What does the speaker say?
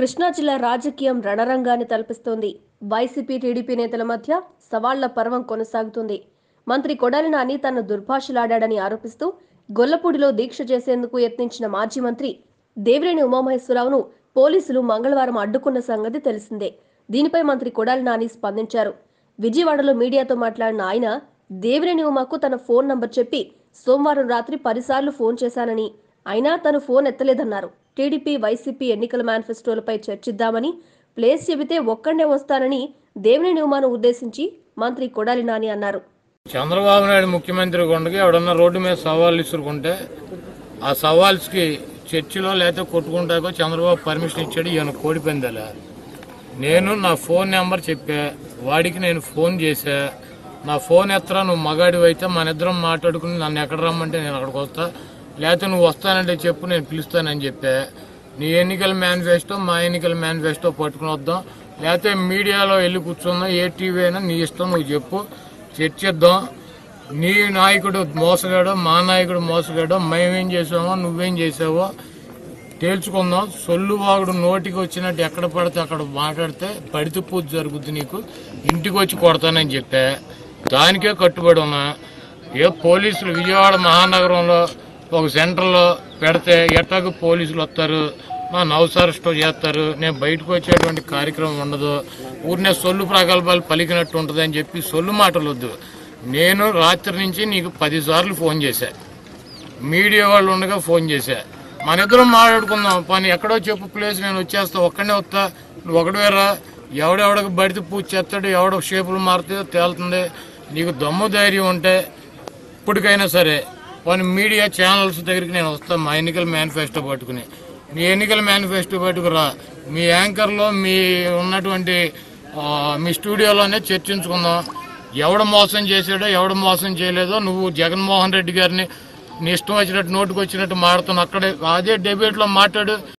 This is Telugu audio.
కృష్ణా జిల్లా రాజకీయం రణరంగాన్ని తలపిస్తోంది వైసీపీ టీడీపీ నేతల మధ్య సవాళ్ల పర్వం కొనసాగుతుంది మంత్రి కొడాలి నాని తను దుర్భాషలాడాడని ఆరోపిస్తూ గొల్లపూడిలో దీక్ష చేసేందుకు యత్నించిన మాజీ మంత్రి దేవినేని ఉమామహేశ్వరరావును పోలీసులు మంగళవారం అడ్డుకున్న సంగతి తెలిసిందే దీనిపై మంత్రి కొడాలి నాని స్పందించారు విజయవాడలో మీడియాతో మాట్లాడిన ఆయన దేవినేని ఉమాకు తన ఫోన్ నంబర్ చెప్పి సోమవారం రాత్రి పదిసార్లు ఫోన్ చేశానని అయినా తను ఫోన్ ఎత్తలేదన్నారు టీడీపీ వైసీపీ ఎన్నికల మేనిఫెస్టోలపై చర్చిద్దామని ప్లేస్ చెబితే ఒక్కడే వస్తానని దేవినేని ఉమాను ఉద్దేశించి మంత్రి కొడాలి నాని అన్నారు చంద్రబాబు నాయుడు ముఖ్యమంత్రి ఉండగా ఎవడన్నా రోడ్డు మీద సవాళ్ళు ఇసురుకుంటే ఆ సవాల్స్కి చర్చిలో లేకపోతే కొట్టుకుంటాకో చంద్రబాబు పర్మిషన్ ఇచ్చాడు ఈయన కోడిపోయిందలే నేను నా ఫోన్ నెంబర్ చెప్పా వాడికి నేను ఫోన్ చేశా నా ఫోన్ ఎత్తరా నువ్వు మగాడివి అయితే మన ఇద్దరం మాట్లాడుకుని నన్ను ఎక్కడ రమ్మంటే నేను అక్కడికి వస్తా లేకపోతే నువ్వు వస్తానంటే చెప్పు నేను పిలుస్తానని చెప్పా నీ ఎన్నికల మేనిఫెస్టో మా ఎన్నికల మేనిఫెస్టో పట్టుకుని వద్దాం లేకపోతే మీడియాలో వెళ్ళి కూర్చుందాం ఏ టీవీ అయినా నీ ఇష్టం నువ్వు చెప్పు చర్చిద్దాం నీ నాయకుడు మోసగాడో మా నాయకుడు మోసగాడో మేమేం చేసామో నువ్వేం చేసావో తేల్చుకుందాం సొల్లు వాగుడు నోటికి వచ్చినట్టు ఎక్కడ పడితే అక్కడ మాట్లాడితే పడితే పూజ జరుగుద్ది నీకు ఇంటికి వచ్చి కొడతానని చెప్పా దానికే కట్టుబడి ఉన్నా ఏ పోలీసులు విజయవాడ మహానగరంలో ఒక సెంటర్లో పెడితే ఎట్టాకు పోలీసులు వస్తారు నా నవసరెస్ట్ చేస్తారు నేను బయటకు వచ్చేటువంటి కార్యక్రమం ఉండదు ఊరినే సొల్లు ప్రగల్భాలు పలికినట్టు ఉంటుంది అని చెప్పి సొల్లు మాటలు వద్దు నేను రాత్రి నుంచి నీకు పదిసార్లు ఫోన్ చేశా మీడియా వాళ్ళు ఉండగా ఫోన్ చేశా మన ఇద్దరం మాట్లాడుకుందాం పని ఎక్కడో చెప్పు ప్లేస్ నేను వచ్చేస్తా ఒక్కడే వస్తా నువ్వు ఒకటివేరా ఎవడెవడకు బడితే పూజ చేస్తాడు ఎవడ షేపులు మారుతాయో తేలుతుంది నీకు దమ్ము ధైర్యం ఉంటే ఇప్పటికైనా సరే కొన్ని మీడియా ఛానల్స్ దగ్గరికి నేను వస్తాను మా ఎన్నికల మేనిఫెస్టో పట్టుకుని మీ ఎన్నికల మేనిఫెస్టో పట్టుకురా మీ యాంకర్లో మీ ఉన్నటువంటి ఆ, మీ స్టూడియోలోనే చర్చించుకుందాం ఎవడ మోసం చేశాడో ఎవడ మోసం చేయలేదో నువ్వు జగన్మోహన్ రెడ్డి గారిని నీ ఇష్టం వచ్చినట్టు నోటుకు వచ్చినట్టు మాడుతున్నావు అక్కడే అదే డెబేట్లో మాట్లాడు